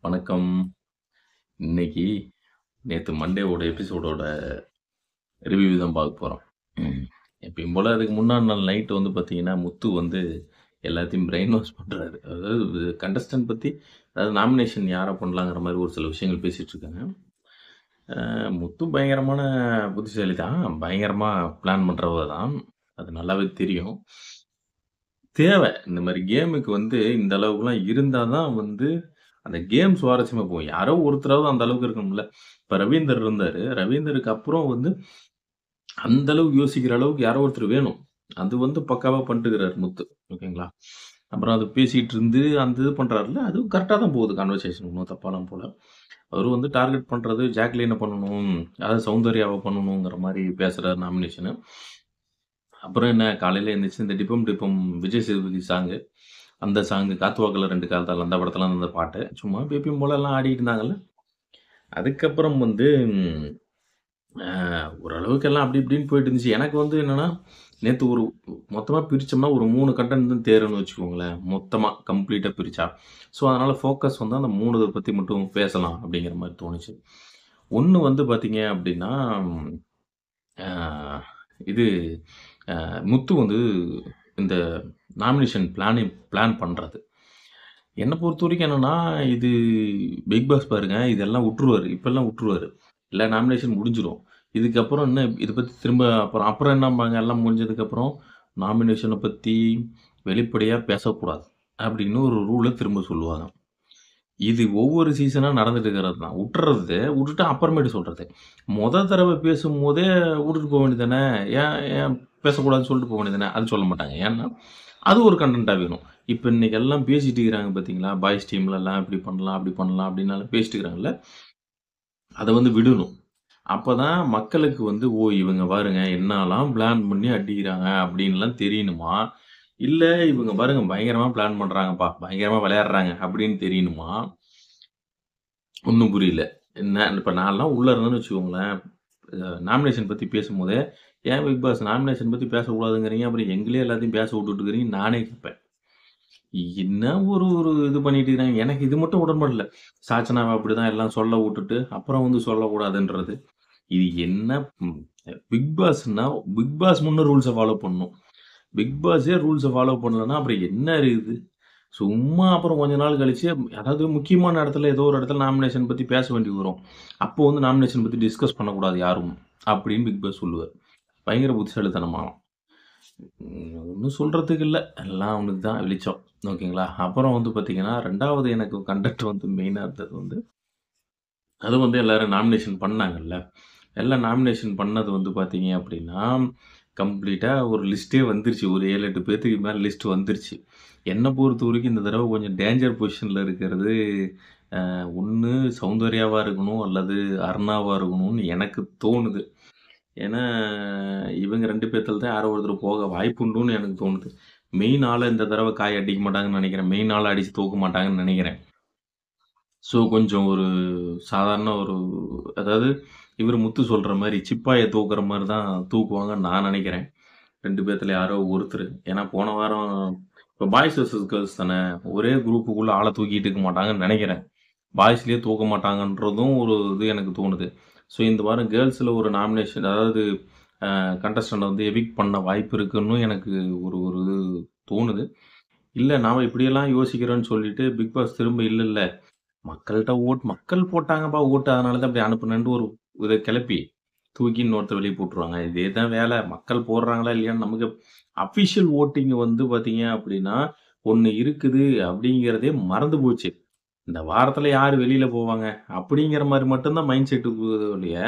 வணக்கம். இன்னைக்கு நேத்து மண்டேவோட எபிசோடோட ரிவ்யூ தான் பார்க்க போறோம். ம். எப்பயும் போல அதுக்கு முன்னாடி நாள் நைட் வந்து பார்த்தீங்கன்னா, முத்து வந்து எல்லாத்தையும் பிரெயின் வாஷ் பண்றாரு. அதாவது கண்டஸ்டன்ட் பத்தி அதாவது நாமினேஷன் யார பண்ணலாங்கிற மாரி ஒரு சில விஷயங்கள் பேசிட்டு இருக்காங்க. அ முத்து பயங்கரமான புத்திசாலி தான். பயங்கரமா பிளான் பண்றவர் தான். அது நல்லாவே தெரியும். தேவை. இந்த மாரி கேமுக்கு வந்து இந்த அளவுக்குலாம் இருந்தா தான் வந்து அந்த கேம் சுவாரஸ்யமா போகும். யாரோ ஒருத்தராவது அந்த அளவுக்கு இருக்கணும்ல. இப்ப ரவீந்தர் இருந்தாரு. ரவீந்தருக்கு அப்புறம் வந்து அந்த அளவுக்கு யோசிக்கிற அளவுக்கு யாரோ ஒருத்தர் வேணும். அது வந்து பக்காவா பண்ணிட்டுருக்காரு முத்து. ஓகேங்களா? அப்புறம் அது பேசிட்டு இருந்து அந்த இது பண்றாருல்ல, அதுவும் கரெக்ட்டா தான் போகுது கான்வர்சேஷன். ஒண்ணும் தப்பாலாம் போல. அவரு வந்து டார்கெட் பண்றது ஜாக்லின பண்ணணும். அதாவது சௌந்தர்யாவ பண்ணணுங்கிற மாரி பேசுறாரு நாமினேஷனு. அப்புறம் என்ன காலையில எந்திரிச்சு இந்த டிப்பம் டிப்பம் விஜய் சேதுபதி சாங்கு. அந்த சாங்கு காத்துவாக்குல 2 கால்தாள் அந்த படத்துல அந்த பாட்டு. சும்மா எப்பயும் போல எல்லாம் ஆடிட்டு இருந்தாங்கல்ல. அதுக்கப்புறம் வந்து ம் அ ஓரளவுக்கு எல்லாம் அப்படி இப்படின்னு போயிட்டு இருந்துச்சு. எனக்கு வந்து என்னன்னா, நேத்து ஒரு மொத்தமா பிரிச்சோம்னா ஒரு 3 கன்டென்ட் தான் தேரும்னு வச்சுக்கோங்களேன். மொத்தமா கம்ப்ளீட்டா பிரிச்சா. ஸோ, அதனால ஃபோக்கஸ் வந்து அந்த 3 இத பத்தி மட்டும் பேசலாம் அப்படிங்கிற மாரி தோணுச்சு. ஒண்ணு வந்து பார்த்தீங்க அப்படின்னா, அ இது அ முத்து வந்து இந்த நாமினேஷன் பிளானிங் பிளான் பண்றது. என்ன பொறுத்தவரைக்கும் என்னன்னா, இது பிக் பாஸ் பாருங்க இதெல்லாம் உட்டுருவாரு. இப்பல்லாம் உட்டுருவாரு. எல்லா நாமினேஷன் முடிஞ்சிரும். இதுக்கப்புறம் என்ன இத பத்தி திரும்ப அப்புறம் அப்புறம் என்னம்பாங்க எல்லாம் முடிஞ்சதுக்கப்புறம், நாமினேஷன பத்தி வெளிப்படையா பேசக்கூடாது. அப்படின்னு ஒரு ரூல திரும்ப சொல்லுவாங்க. இது ஒவ்வொரு சீசனா நடந்துட்டு இருக்கிறது தான். உட்டுறது, உட்டுட்டு அப்புறமேட்டு சொல்றது. மொத தடவ பேசும்போதே வுட்டுட்டு போ வேண்டியது தானே. ஏன் ஏன் பேசக்கூடாதுன்னு சொல்லிட்டு போ வேண்டியது தானே. அது சொல்ல மாட்டாங்க. ஏன்னா, அது ஒரு கன்டென்ட்டா வேணும். இப்ப இன்னைக்கு எல்லாம் பேசிட்டு இருக்கிறாங்க பார்த்தீங்களா? பாய்ஸ் டீம்லலாம் இப்படி பண்ணலாம், அப்படி பண்ணலாம் அப்படின்னாலாம் பேசிட்டு இருக்கிறாங்கல்ல. அத வந்து விடணும். அப்பதான் மக்களுக்கு வந்து, ஓ! இவங்க பாருங்க என்னலாம் பிளான் பண்ணி அடிக்கிறாங்க அப்படின்லாம் தெரியணுமா? இல்ல இவங்க பாருங்க பயங்கரமா பிளான் பண்றாங்கப்பா. பயங்கரமா விளையாடுறாங்க அப்படின்னு தெரியணுமா? ஒண்ணும் புரியல. என்ன இப்ப நான்லாம் உள்ள இருந்தேன்னு வச்சுக்கோங்களேன். அ நாமினேஷன் பத்தி பேசும்போதே, ஏன் பிக் பாஸ் நாமினேஷன் பத்தி பேசக்கூடாதுங்கிறீங்க. அப்புறம் எங்களையே எல்லாத்தையும் பேச வுட்டுட்டு இருக்கிறீங்கன்னு நானே கேட்பேன். என்ன ஒரு ஒரு இது பண்ணிட்டு இருக்கிறாங்க. எனக்கு இது மட்டும் உடன்பாடு இல்ல. சாச்சனாவ அப்படிதான் எல்லாம் சொல்ல வுட்டுட்டு, அப்புறம் வந்து சொல்லக்கூடாதுன்றது. இது என்ன ம் பிக் பாஸ்ன்னா, பிக் பாஸ் முன்ன ரூல்ஸ ஃபாலோ பண்ணணும். பிக் பாஸே ரூல்ஸ ஃபாலோ பண்ணலன்னா அப்புறம் என்ன இருக்குது? சும்மா அப்புறம் கொஞ்ச நாள் கழிச்சு அதாவது முக்கியமான இடத்துல ஏதோ ஒரு இடத்துல நாமினேஷன் பத்தி பேச வேண்டி வரும். அப்போ வந்து நாமினேஷன் பத்தி டிஸ்கஸ் பண்ணக்கூடாது யாரும். அப்படின்னு பிக் பாஸ் சொல்லுவாரு. பயங்கர புத்திசாலித்தனமாம். ம் ஒண்ணும் சொல்றதுக்கு இல்ல. எல்லாம் அவனுக்கு தான் வெளிச்சம். ஓகேங்களா? அப்புறம் வந்து பார்த்தீங்கன்னா, 2வது எனக்கு கன்டென்ட் வந்து மெயினா இருந்தது வந்து அது வந்து எல்லாரும் நாமினேஷன் பண்ணாங்கல்ல. எல்லாம் நாமினேஷன் பண்ணது வந்து பார்த்தீங்க அப்படின்னா, கம்ப்ளீட்டா ஒரு லிஸ்ட்டே வந்துருச்சு. ஒரு 7, 8 பேத்துக்கு மேல லிஸ்ட் வந்துருச்சு. என்ன பொறுத்தவரைக்கும் இந்த தடவ கொஞ்சம் டேஞ்சர் பொசிஷன்ல இருக்கிறது, அ ஒண்ணு சௌந்தர்யாவா இருக்கணும், அல்லது அருணாவா இருக்கணும்னு எனக்கு தோணுது. ஏன்னா, இவங்க 2 பேத்துல தான் யாரோ ஒருத்தர் போக வாய்ப்புண்டுன்னு எனக்கு தோணுது. மெயின் ஆள இந்த தடவ காய் அடிக்க மாட்டாங்கன்னு நெனைக்கிறேன். மெயின் ஆள அடிச்சு தூக்க மாட்டாங்கன்னு நெனைக்கிறேன். ஸோ, கொஞ்சம் ஒரு சாதாரண ஒரு அதாவது இவரு முத்து சொல்ற மாரி சிப்பாய தூக்குற மாரி தான் தூக்குவாங்கன்னு நான் நெனைக்கிறேன். 2 பேத்துல யாரோ ஒருத்தரு. ஏன்னா போன வாரம் இப்ப பாய்ஸ் வெர்சஸ் கேர்ள்ஸ் தானே. ஒரே குரூப்புக்குள்ள ஆள தூக்கிட்டு இருக்க மாட்டாங்கன்னு நெனைக்கிறேன். பாய்ஸ்லயே தூக்க மாட்டாங்கன்றதும் ஒரு இது எனக்கு தோணுது. ஸோ, இந்த வாரம் கேர்ள்ஸ்ல ஒரு நாமினேஷன் அதாவது அ கண்டஸ்டன்ட் வந்து எவிக்ட் பண்ண வாய்ப்பு இருக்குன்னு எனக்கு ஒரு ஒரு இது தோணுது. இல்ல நாம இப்படியெல்லாம் யோசிக்கிறோம்ன்னு சொல்லிட்டு பிக் பாஸ் திரும்ப இல்ல இல்ல மக்கள்ட்ட ஓட் மக்கள் போட்டாங்கப்பா ஓட்டு அதனால தான் அப்படி அனுப்புனேன்ட்டு ஒரு இத கெளப்பி, தூக்கி இன்னொருத்தர வெளிய போட்டுருவாங்க. இதே தான் வேல. மக்கள் போடுறாங்களா இல்லையான்னு நமக்கு அஃபிஷியல் வோட்டிங் வந்து பார்த்தீங்க அப்படின்னா, ஒண்ணு இருக்குது அப்படிங்கிறதே மறந்து போச்சு. இந்த வாரத்துல யாரு வெளியில போவாங்க? அப்படிங்கிற மாரி மட்டும் தான் மைண்ட் செட் போகுதே ஒழிய,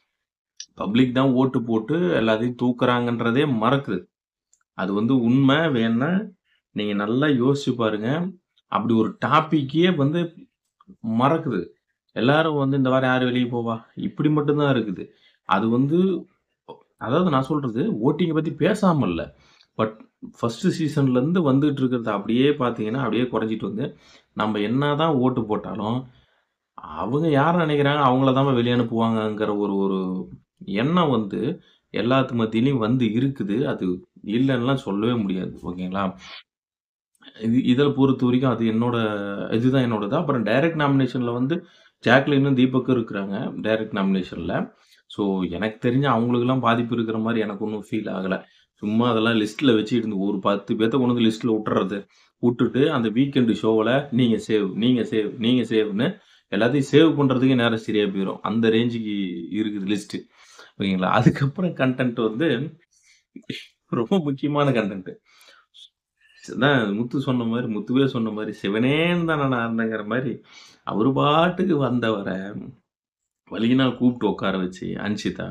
பப்ளிக் தான் ஓட்டு போட்டு எல்லாத்தையும் தூக்குறாங்கன்றதே மறக்குது. அது வந்து உண்ம. வேணா நீங்க நல்லா யோசிச்சு பாருங்க. அப்படி ஒரு டாபிக்கே வந்து மறக்குது. எல்லாரும் வந்து இந்த வாரம் யாரு வெளிய போவா? இப்படி மட்டும் தான் இருக்குது. அது வந்து அதாவது நான் சொல்றது வோட்டிங்க பத்தி பேசாம இல்ல. பட் ஃபர்ஸ்ட் சீசன்லருந்து வந்துட்டு இருக்கிறது அப்படியே பார்த்தீங்கன்னா, அப்படியே குறைஞ்சிட்டு வந்து, நம்ம என்னதான் ஓட்டு போட்டாலும், அவங்க யார நெனைக்கிறாங்க அவங்கள தான்ப்பா வெளிய அனுப்புவாங்கங்கிற ஒரு ஒரு எண்ணம் வந்து எல்லாத்து மத்தியிலயும் வந்து இருக்குது. அது இல்லன்னுலாம் சொல்லவே முடியாது. ஓகேங்களா? இது இதில பொறுத்தவரைக்கும் அது என்னோட இதுதான் என்னோடது. அப்புறம் டைரக்ட் நாமினேஷன்ல வந்து ஜாக்லினும், தீபக்கும் இருக்கிறாங்க. டைரக்ட் நாமினேஷன்ல. ஸோ எனக்கு தெரிஞ்சு அவங்களுக்கெல்லாம் பாதிப்பு இருக்கிற மாரி எனக்கு ஒண்ணும் ஃபீல் ஆகல. சும்மா அதெல்லாம் லிஸ்ட்ல வச்சுக்கிட்டு ஒரு 10 பேத்த கொண்டு வந்து லிஸ்ட்ல உட்டுறது. உட்டுட்டு அந்த வீக்கெண்ட் ஷோவுல நீங்க சேவ், நீங்க சேவ், நீங்க சேவ்ன்னு எல்லாத்தையும் சேவ் பண்றதுக்கே நேரம் சரியா போயிரும். அந்த ரேஞ்சுக்கு இருக்குது லிஸ்ட். ஓகேங்களா? அதுக்கப்புறம் கன்டென்ட் வந்து ரொம்ப முக்கியமான கன்டென்ட். அதான் முத்து சொன்ன மாரி, முத்துவே சொன்ன மாரி சிவனேன்னு தான நான் இருந்தேங்கிற மாரி, அவரு பாட்டுக்கு வந்தவர வழியினா கூப்பிட்டு உட்கார வச்சு, அன்ஷிதா,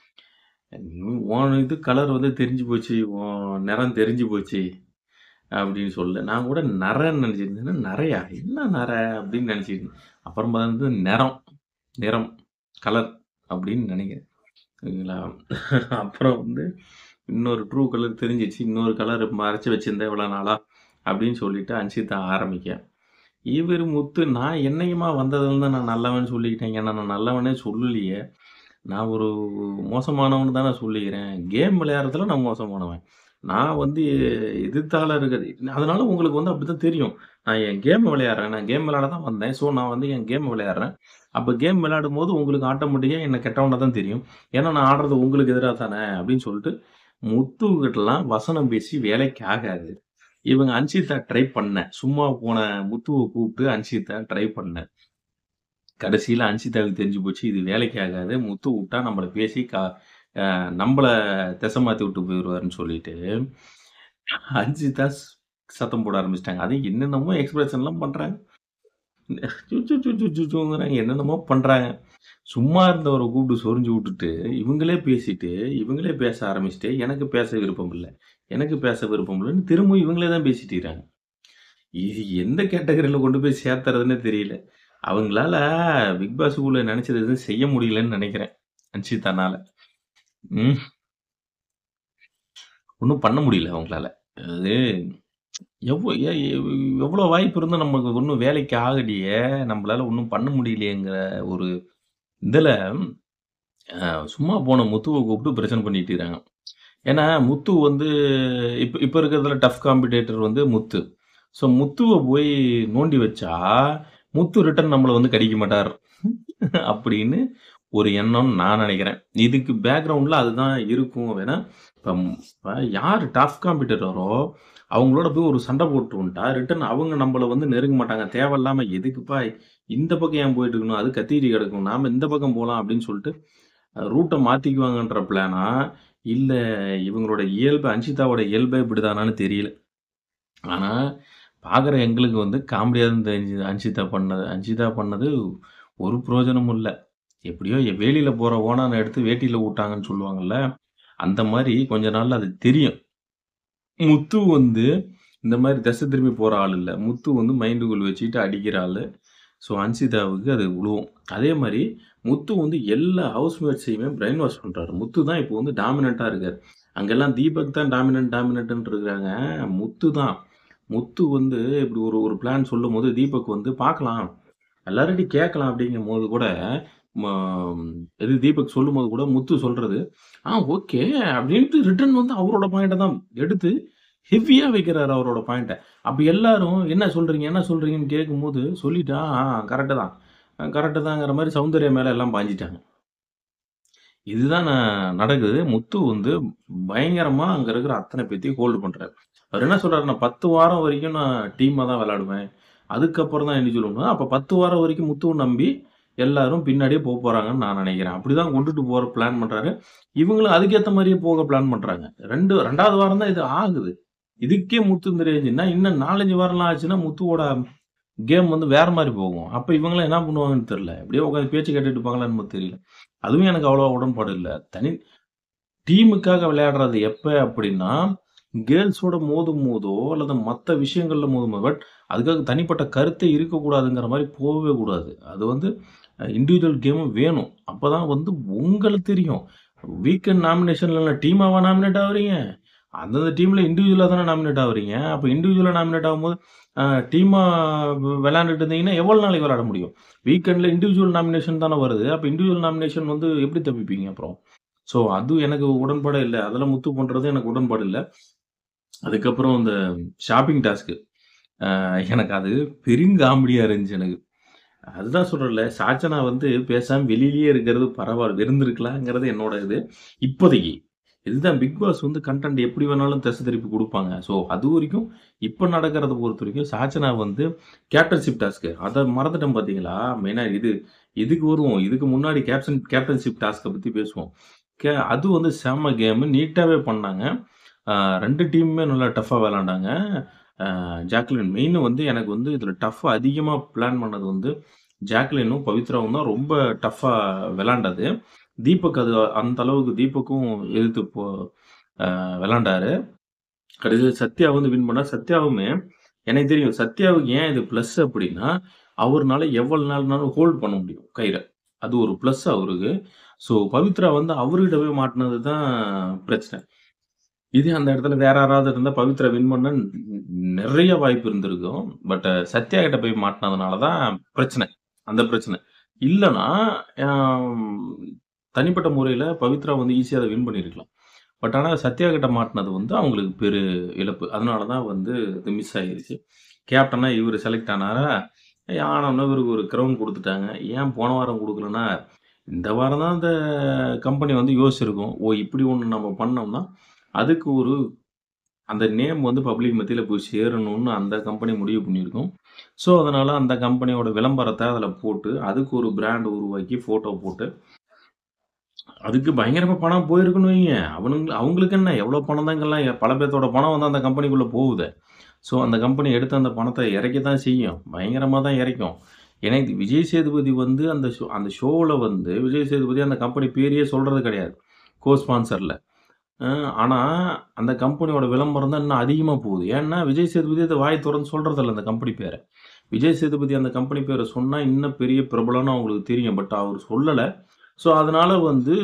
"உன் இது கலர் வந்து தெரிஞ்சு போச்சு. உன் நிறம் தெரிஞ்சு போச்சு." அப்படின்னு சொல்ல. நான் கூட நரன்னு நெனச்சுட்டு இருந்தேன். நரையா? என்ன நரை? அப்படின்னு நெனச்சுட்டு இருந்தேன். அப்புறம் வந்து நிறம், நிறம், கலர் அப்படின்னு நெனைக்கிறேன். ஓகேங்களா? அப்புறம் வந்து இன்னொரு ட்ரூ கலர் தெரிஞ்சிருச்சு. இன்னொரு கலர் மறைச்சு வச்சிருந்தேன் இவ்வளோ நாளா. அப்படின்னு சொல்லிட்டு அன்ஷிதா ஆரம்பிக்க. இவரு முத்து நான் என்னையுமா வந்ததுலருந்து நான் நல்லவன்னு சொல்லிக்கிட்டேன். ஏன்னா நான் நல்லவனே சொல்லலையே. நான் ஒரு மோசமானவன்னு தானே சொல்லிக்கிறேன். கேம் விளையாடுறதுல நான் மோசமானவன். நான் வந்து எதிர்த்தால இருக்கிறது அதனால உங்களுக்கு வந்து அப்படித்தான் தெரியும். நான் என் கேம் விளையாடுறேன். நான் கேம் விளையாட தான் வந்தேன். ஸோ நான் வந்து என் கேம் விளையாடுறேன். அப்ப கேம் விளையாடும்போது உங்களுக்கு ஆட்டோமேட்டிக்கா என்ன கெட்டவனா தான் தெரியும். ஏன்னா நான் ஆடுறது உங்களுக்கு எதிரா தானே அப்படின்னு சொல்லிட்டு, முத்துகிட்டலாம் வசனம் பேசி வேலைக்கு ஆகாது. இவங்க அன்ஷிதா ட்ரை பண்ண. சும்மா போன முத்துவ கூப்பிட்டு அன்ஷிதா ட்ரை பண்ண. கடைசியில அன்ஷிதாவுக்கு தெரிஞ்சு போச்சு. இது வேலைக்கு ஆகாது. முத்து உட்டா நம்மள பேசி க அ நம்மள திசை மாத்தி விட்டு போயிருவாருன்னு சொல்லிட்டு, அன்ஷிதா ஸ் சத்தம் போட ஆரம்பிச்சுட்டாங்க. அதுவும் என்னென்னமோ எக்ஸ்பிரஷன்லாம் பண்றாங்க. சு சு சு சு சு சுங்கிறாங்க. என்னென்னமோ பண்றாங்க. சும்மா இருந்தவர கூப்பிட்டு சொரிஞ்சு விட்டுட்டு, இவங்களே பேசிட்டு, இவங்களே பேச ஆரம்பிச்சுட்டு, எனக்கு பேச விருப்பம் இல்ல. எனக்கு பேச விருப்பம் இல்லன்னு திரும்பவும் இவங்களே தான் பேசிட்டு இருக்காங்க. இது எந்த கேட்டகரில கொண்டு போய் சேர்த்துறதுன்னே தெரியல. அவங்களால பிக் பாஸ்க்குள்ள நெனச்சது எதுவும் செய்ய முடியலன்னு நெனைக்கிறேன். அன்ஷிதானால. ம். ஒண்ணும் பண்ண முடியல அவங்களால. அது எவ்வ எ எவ் எவ்வளோ வாய்ப்பு இருந்தும் நமக்கு ஒண்ணும் வேலைக்கு ஆகலையே! நம்மளால ஒண்ணும் பண்ண முடியலையேங்கிற ஒரு இதுல, அ சும்மா போன முத்துவ கூப்பிட்டு பிரச்சனை பண்ணிட்டு இருக்காங்க. ஏன்னா, முத்து வந்து இப்ப இப்ப இருக்கிறதுல டஃப் காம்படிட்டர் வந்து முத்து. ஸோ முத்துவ போய் நோண்டி வச்சா, முத்து ரிட்டர்ன் நம்மள வந்து கடிக்க மாட்டார். அப்படின்னு ஒரு எண்ணம்னு நான் நெனைக்கிறேன். இதுக்கு பேக்கிரவுண்ட்ல அதுதான் இருக்கும். ஏன்னா, இப்ப இப்ப யாரு டஃப் காம்படிட்டரோ, அவங்களோட போய் ஒரு சண்டை போட்டு வந்துட்டா, ரிட்டர்ன் அவங்க நம்மள வந்து நெருங்க மாட்டாங்க. தேவையில்லாம எதுக்குப்பா இந்த பக்கம் ஏன் போயிட்டு இருக்கணும்? அது கத்திட்டு கிடக்கும். நாம இந்த பக்கம் போலாம் அப்படின்னு சொல்லிட்டு, அ ரூட்ட மாத்திக்குவாங்கன்ற பிளானா? இல்ல இவங்களோட இயல்பு அன்ஷிதாவோட இயல்பே இப்படிதானான்னு தெரியல. ஆனா, பார்க்குற எங்களுக்கு வந்து காமெடியா தான் தெரிஞ்சது. அன்ஷிதா பண்ணது. அன்ஷிதா பண்ணது ஒரு பிரயோஜனமும் இல்ல. எப்படியோ வேலியில போற ஓணான எடுத்து வேட்டியில வுட்டாங்கன்னு சொல்லுவாங்கல்ல. அந்த மாரி கொஞ்ச நாள்ல அது தெரியும். முத்து வந்து இந்த மாரி திசை திரும்பி போற ஆள் இல்ல. முத்து வந்து மைண்டுக்குள்ள வச்சுக்கிட்டு அடிக்கிற ஆளு. ஸோ அன்ஷிதாவுக்கு அது விழுவும். அதே மாரி முத்து வந்து எல்லா ஹவுஸ்மேட்ஸையுமே பிரெயின் வாஷ் பண்றாரு. முத்து தான் இப்போ வந்து டாமினன்ட்டா இருக்காரு. அங்கெல்லாம் தீபக் தான் டாமினன்ட் டாமினன்ட்ன்னு இருக்காங்க. முத்து தான். முத்து வந்து இப்படி ஒரு ஒரு பிளான் சொல்லும்போது தீபக் வந்து பார்க்கலாம். எல்லார்கிட்டயும் கேட்கலாம் அப்படிங்கும்போது கூட, ம இது தீபக் சொல்லும்போது கூட முத்து சொல்றது, "ஆ ஓகே" அப்படின்ட்டு ரிட்டர்ன் வந்து அவரோட பாயிண்ட்ட தான் எடுத்து ஹெவியா வைக்கிறாரு அவரோட பாயிண்ட்ட. அப்ப எல்லாரும் என்ன சொல்றீங்க? என்ன சொல்றீங்கன்னு கேட்கும்போது சொல்லிட்டு, "ஆ ஆ கரெக்ட்டு தான். கரெக்ட்டு தான்ங்கிற" மாரி சௌந்தர்யா மேல எல்லாம் பாய்ஞ்சுட்டாங்க. இதுதான் ந நடக்குது. முத்து வந்து பயங்கரமா அங்க இருக்கிற அத்தன பேத்தையும் ஹோல்டு பண்றாரு. அவரு என்ன சொல்றாரு, "நான் 10 வாரம் வரைக்கும் நான் டீமா தான் விளையாடுவேன். அதுக்கப்புறம் தான் இண்டிவிஜுவல்" அப்ப 10 வாரம் வரைக்கும் முத்துவ நம்பி எல்லாரும் பின்னாடியே போப்போறாங்கன்னு நான் நெனைக்கிறேன். அப்படிதான் கொண்டுட்டு போற பிளான் பண்றாரு. இவங்களும் அதுக்கேத்த மாரியே போக பிளான் பண்றாங்க. 2 2வது வாரம் தான் இது ஆகுது. இதுக்கே முத்து இந்த ரேஞ்சுன்னா, இன்னும் 4, 5 வாரம்லாம் ஆச்சுன்னா முத்துவோட கேம் வந்து வேற மாரி போகும். அப்ப இவங்கலாம் என்ன பண்ணுவாங்கன்னு தெரியல. அப்படியே உட்கார்ந்து பேச்சு கேட்டுட்டு இருப்பாங்களான்னு நமக்கு தெரியல. அதுவும் எனக்கு அவ்வளவா உடன்பாடு இல்ல. தனி டீமுக்காக விளையாடுறது எப்ப அப்படின்னா, கேர்ல்ஸோட மோதும்போதோ, அல்லது மத்த விஷயங்கள்ல மோதும்போது பட் அதுக்காக தனிப்பட்ட கருத்தே இருக்கக்கூடாதுங்கிற மாரி போகவே கூடாது. அது வந்து இண்டிவிஜுவல் கேமும் வேணும். அப்பதான் வந்து உங்களுக்கு தெரியும். வீக்கெண்ட் நாமினேஷன்ல டீமாவா நாமினேட் ஆகுறீங்க? அந்தந்த டீம்ல இண்டிவிஜுவலா தானே நாமினேட் ஆகுறீங்க. அப்ப இண்டிவிஜுவலா நாமினேட் ஆகும்போது, அ டீமா விளையாண்டுட்டு இருந்தீங்கன்னா, எவ்வளவு நாளைக்கு விளையாட முடியும்? வீக்கெண்ட்ல இண்டிவிஜுவல் நாமினேஷன் தானே வருது. அப்ப இண்டிவிஜுவல் நாமினேஷன் வந்து எப்படி தப்பிப்பீங்க அப்புறம்? ஸோ அது எனக்கு உடன்பாடே இல்ல. அதுல முத்து பண்றது எனக்கு உடன்பாடு இல்ல. அதுக்கப்புறம் இந்த ஷாப்பிங் டாஸ்க். அ எனக்கு அது பெருங்காமெடியா இருந்துச்சு எனக்கு. அதுதான் சொல்றேன்ல, சாச்சனா வந்து பேசாம வெளியிலேயே இருக்கிறது பரவால்ல. இருந்திருக்கலாங்கிறது என்னோட இது. இப்போதைக்கு. இதுதான் பிக் பாஸ் வந்து கன்டென்ட் எப்படி வேணாலும் திசை திருப்பி குடுப்பாங்க. ஸோ அதுவரைக்கும் இப்ப நடக்கிறத பொறுத்தவரைக்கும் சாச்சனா வந்து கேப்டன்ஷிப் டாஸ்க் அத மறந்துட்டேன் பார்த்தீங்களா? மெயினா இது இதுக்கு வருவோம். இதுக்கு முன்னாடி கேப்டன் கேப்டன்ஷிப் டாஸ்க்க பத்தி பேசுவோம். கே அது வந்து செம்ம கேமு. நீட்டாவே பண்ணாங்க. அ 2 டீமுமே நல்லா டஃப்பா விளையாண்டாங்க. அ ஜாக்லின் மெயின் வந்து எனக்கு வந்து இதுல டஃப் அதிகமா பிளான் பண்ணது வந்து ஜாக்லினும், பவித்ராவும் தான் ரொம்ப டஃப்பா விளையாண்டது. தீபக் அது அந்த அளவுக்கு தீபக்கும் எதிர்த்து போ அ விளையாண்டாரு. கடைசில சத்யா வந்து வின் பண்ணார். சத்யாவுமே எனக்கு தெரியும். சத்யாவுக்கு ஏன் இது பிளஸ் அப்டின்னா, அவருனால எவ்வளவு நாள்னாலும் ஹோல்ட் பண்ண முடியும் கயிற. அது ஒரு பிளஸ் அவருக்கு. ஸோ பவித்ரா வந்து அவர்கிட்ட போய் மாட்டுனது தான் பிரச்சனை. இதே அந்த இடத்துல வேற யாராவது இருந்தா பவித்ரா வின் பண்ண நெறைய வாய்ப்பு இருந்திருக்கும். பட் சத்யா கிட்ட போய் மாட்டுனதுனால தான் பிரச்சனை. அந்த பிரச்சனை. இல்லன்னா, அ தனிப்பட்ட முறையில பவித்ரா வந்து ஈஸியா அத வின் பண்ணியிருக்கலாம். பட் ஆனா சத்யா கிட்ட மாட்டுனது வந்து அவங்களுக்கு பெரு இழப்பு. அதனால தான் வந்து இது மிஸ் ஆயிருச்சு. கேப்டனா இவரு செலக்ட் ஆனாரா, ஆனோனே இவருக்கு ஒரு கிரவுன் குடுத்துட்டாங்க. ஏன் போன வாரம் குடுக்கலன்னா, இந்த வாரம் தான் அந்த கம்பெனி வந்து யோசிச்சிருக்கும். ஓ! இப்படி ஒண்ணு நம்ம பண்ணோம்னா, அதுக்கு ஒரு அந்த நேம் வந்து பப்ளிக் மத்தியில போய் சேரணும்னு அந்த கம்பெனி முடிவு பண்ணியிருக்கும். ஸோ அதனால அந்த கம்பெனியோட விளம்பரத்த அதுல போட்டு, அதுக்கு ஒரு பிராண்ட் உருவாக்கி ஃபோட்டோ போட்டு அதுக்கு பயங்கரமா பணம் போயிருக்குன்னு வைங்க. அவனுங்க அவங்களுக்கு என்ன எவ்வளோ பணம் தாங்கலாம் பல பேத்தோட பணம் வந்து அந்த கம்பெனிக்குள்ள போகுதே. ஸோ அந்த கம்பெனி எடுத்து அந்த பணத்த இறைக்க தான் செய்யும். பயங்கரமா தான் இறைக்கும். ஏன்னா இது விஜய் சேதுபதி வந்து அந்த ஷோ அந்த ஷோல வந்து விஜய் சேதுபதி அந்த கம்பெனி பேரையே சொல்றது கிடையாது. கோ ஸ்பான்சர்ல. அ ஆனா அந்த கம்பெனியோட விளம்பரம் தான் இன்னும் அதிகமா போகுது. ஏன்னா விஜய் சேதுபதி அத வாய் தொறந்து சொல்றதில்ல அந்த கம்பெனி பேர. விஜய் சேதுபதி அந்த கம்பெனி பேர சொன்னா இன்னும் பெரிய பிரபலம்னு அவங்களுக்கு தெரியும். பட் அவரு சொல்லல. ஸோ அதனால வந்து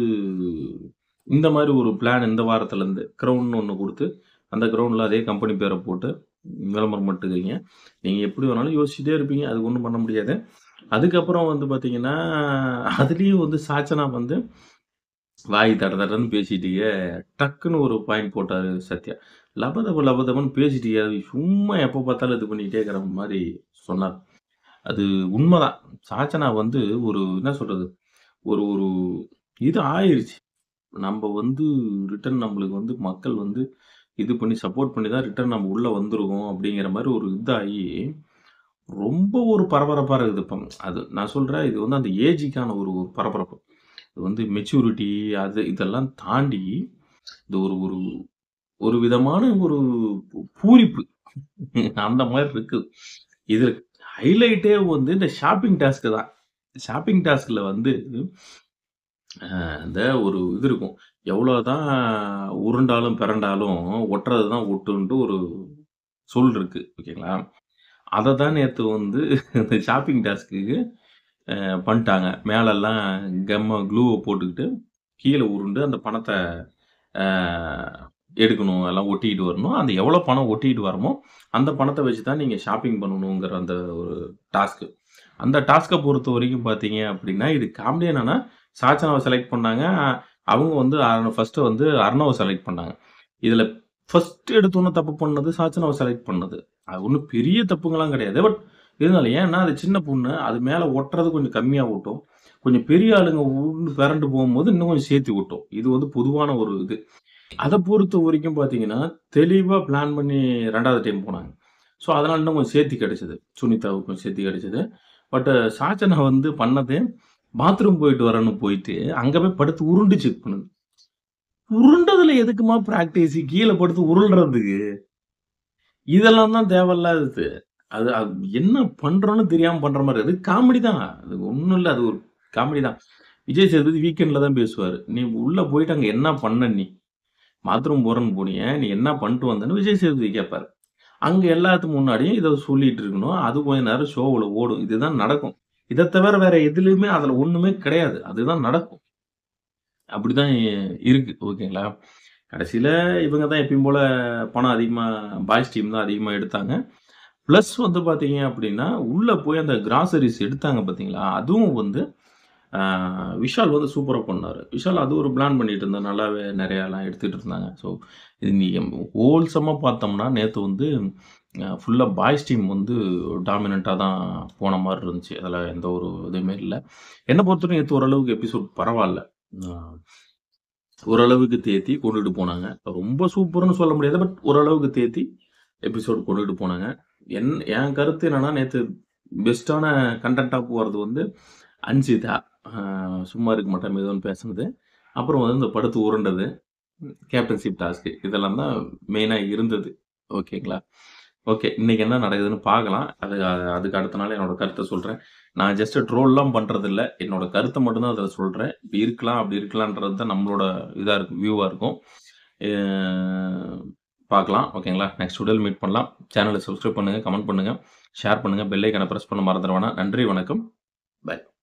இந்த மாரி ஒரு பிளான் இந்த வாரத்துலருந்து கிரவுன் ஒண்ணு குடுத்து, அந்த கிரவுன்ல அதே கம்பெனி பேர போட்டு விளம்பரம் பண்ணிட்டுருக்கீங்க. நீங்க எப்படி வேணாலும் யோசிச்சுட்டே இருப்பீங்க. அதுக்கு ஒண்ணும் பண்ண முடியாது. அதுக்கப்புறம் வந்து பார்த்தீங்கன்னா, அதுலயும் வந்து சாச்சனா வந்து வாய் தட தடன்னு பேசிட்டீங்க. டக்குன்னு ஒரு பாயிண்ட் போட்டாரு சத்யா. லபதப லபதபன்னு பேசிட்டீங்க. அது சும்மா எப்ப பார்த்தாலும் இது பண்ணிட்டே இருக்கிற மாரி சொன்னார். அது உண்மதான். சாச்சனா வந்து ஒரு என்ன சொல்றது? ஒரு ஒரு இது ஆயிருச்சு. நம்ப வந்து ரிட்டர்ன் நம்மளுக்கு வந்து மக்கள் வந்து இது பண்ணி சப்போர்ட் பண்ணி தான் ரிட்டர்ன் நம்ம உள்ள வந்துருக்கோம் அப்படிங்கிற மாரி ஒரு இதாகி, ரொம்ப ஒரு பரபரப்பா இருக்குது இப்ப. அது நான் சொல்றேன் இது வந்து அந்த ஏஜுக்கான ஒரு ஒரு பரபரப்பு. இது வந்து மெச்சூரிட்டி அது இதெல்லாம் தாண்டி, இது ஒரு ஒரு ஒரு விதமான ஒரு பூ பூரிப்பு. அந்த மாரி இருக்கு. இதுல ஹைலைட்டே வந்து இந்த ஷாப்பிங் டாஸ்க் தான். ஷாப்பிங் டாஸ்க்ல வந்து அ இந்த ஒரு இது இருக்கும். எவ்வளோதான் உருண்டாலும் பெரண்டாலும் ஒட்டுறது தான் ஒட்டுன்ட்டு ஒரு சொல் இருக்கு. ஓகேங்களா? அத தான் நேத்து வந்து இந்த ஷாப்பிங் டாஸ்க்குக்கு அ பண்ட்டாங்க. மேலல்லாம் கம்ம க்ளூவ போட்டுக்கிட்டு, கீழ உருண்டு அந்த பணத்த அ எடுக்கணும். எல்லாம் ஒட்டிக்கிட்டு வரணும். அந்த எவ்வளோ பணம் ஒட்டிக்கிட்டு வரமோ, அந்த பணத்த வச்சு தான் நீங்க ஷாப்பிங் பண்ணணுங்கிற அந்த ஒரு டாஸ்க்கு. அந்த டாஸ்க்க பொறுத்தவரைக்கும் பார்த்தீங்க அப்படின்னா, இது காமெடி என்னன்னா, சாச்சனாவ செலக்ட் பண்ணாங்க. அவங்க வந்து அ ஃபர்ஸ்ட்டு வந்து அர்ணவ செலக்ட் பண்ணாங்க. இதுல ஃபர்ஸ்ட் எடுத்தோனே தப்பு பண்ணது சாச்சனாவ செலக்ட் பண்ணது. அது ஒண்ணும் பெரிய தப்புங்கலாம் கிடையாது. பட் இருந்தாலும் ஏன்னா, அது சின்ன பொண்ணு. அது மேல ஒட்டுறது கொஞ்சம் கம்மியா ஒட்டும். கொஞ்சம் பெரிய ஆளுங்க உருண்டு பெரண்டு போகும்போது இன்னும் கொஞ்சம் சேர்த்து ஒட்டும். இது வந்து பொதுவான ஒரு இது. அத பொறுத்தவரைக்கும் பார்த்தீங்கன்னா, தெளிவா பிளான் பண்ணி 2வது டைம் போனாங்க. ஸோ அதனால இன்னும் கொஞ்சம் சேர்த்தி கிடைச்சது. சுனிதாவுக்கும் சேர்த்தி கிடைச்சது. பட் சாச்சனா வந்து பண்ணது, பாத்ரூம் போயிட்டு வரேன்னு போயிட்டு, அங்க போய் படுத்து உருண்டு செக் பண்ணுது. உருண்டதுல எதுக்கும்மா பிராக்டிஸ்? கீழ படுத்து உருள்றதுக்கு. இதெல்லாம் தான் தேவையில்லாதது. அது அது என்ன பண்றோம்னு தெரியாம பண்ற மாரி. அது காமெடி தான். அது ஒண்ணும் இல்ல. அது ஒரு காமெடி தான். விஜய் சேதுபதி வீக்கெண்ட்ல தான் பேசுவாரு. "நீ உள்ள போயிட்டு அங்க என்ன பண்ண நீ? பாத்ரூம் போறேன்னு போனியே, நீ என்ன பண்ணிட்டு வந்தன்னு?" விஜய் சேதுபதி கேட்பாரு. அங்க எல்லாத்துக்கு முன்னாடியும் இத சொல்லிட்டு இருக்கணும். அது கொஞ்ச நேரம் ஷோவுல ஓடும். இதுதான் நடக்கும். இத தவிர வேற எதுலயுமே அதுல ஒண்ணுமே கிடையாது. அதுதான் நடக்கும். அப்படிதான் இருக்கு. ஓகேங்களா? கடைசில இவங்க தான் எப்பயும் போல பணம் அதிகமா பாய்ஸ் டீம் தான் அதிகமா எடுத்தாங்க. பிளஸ் வந்து பார்த்தீங்க அப்படின்னா, உள்ள போய் அந்த கிராசரிஸ் எடுத்தாங்க பார்த்தீங்களா? அதுவும் வந்து ஆ விஷால் வந்து சூப்பரா பண்ணாரு. விஷால் அது ஒரு பிளான் பண்ணிட்டு இருந்தார். நல்லாவே நெறையாலாம் எடுத்துட்டு இருந்தாங்க. ஸோ இது நீங்க ஹோல்சமா பார்த்தோம்னா, நேத்து வந்து அ ஃபுல்லா பாய்ஸ் டீம் வந்து டாமினன்ட்டா தான் போன மாரி இருந்துச்சு. அதுல எந்த ஒரு இதுவுமே இல்ல. என்ன பொறுத்தவரைக்கும் நேத்து ஓரளவுக்கு எபிசோட் பரவால்ல. அ ஓரளவுக்கு தேத்தி கொண்டுட்டு போனாங்க. ரொம்ப சூப்பர்ன்னு சொல்ல முடியாது. பட் ஓரளவுக்கு தேத்தி எபிசோட் கொண்டுட்டு போனாங்க. என் என் கருத்து என்னன்னா, நேத்து பெஸ்ட்டான கன்டென்ட்டா போறது வந்து அன்சிதா. அ சும்மா இருக்க மாட்டேன் ஏதோன்னு பேசுனது. அப்புறம் வந்து இந்த படுத்து உருண்டது. கேப்டன்ஷிப் டாஸ்க் இதெல்லாம் தான் மெயினா இருந்தது. ஓகேங்களா? ஓகே. இன்னைக்கு என்ன நடக்குதுன்னு பார்க்கலாம். அது அதுக்கு அடுத்த நாள் என்னோட கருத்த சொல்றேன். நான் ஜஸ்ட் ட்ரோல்லாம் பண்றதில்ல. என்னோட கருத்த மட்டும் தான் அதுல சொல்றேன். இப்படி இருக்கலாம், அப்படி இருக்கலான்றது தான் நம்மளோட இதா இருக்கும் வியூவா இருக்கும். அ பார்க்கலாம். ஓகேங்களா? நெக்ஸ்ட் வீடியோல மீட் பண்ணலாம். சேனல சப்ஸ்கிரைப் பண்ணுங்க, கமெண்ட் பண்ணுங்க, ஷேர் பண்ணுங்க, பெல் ஐகான பிரஸ் பண்ண மறந்துற வேணாம். நன்றி, வணக்கம். பாய்.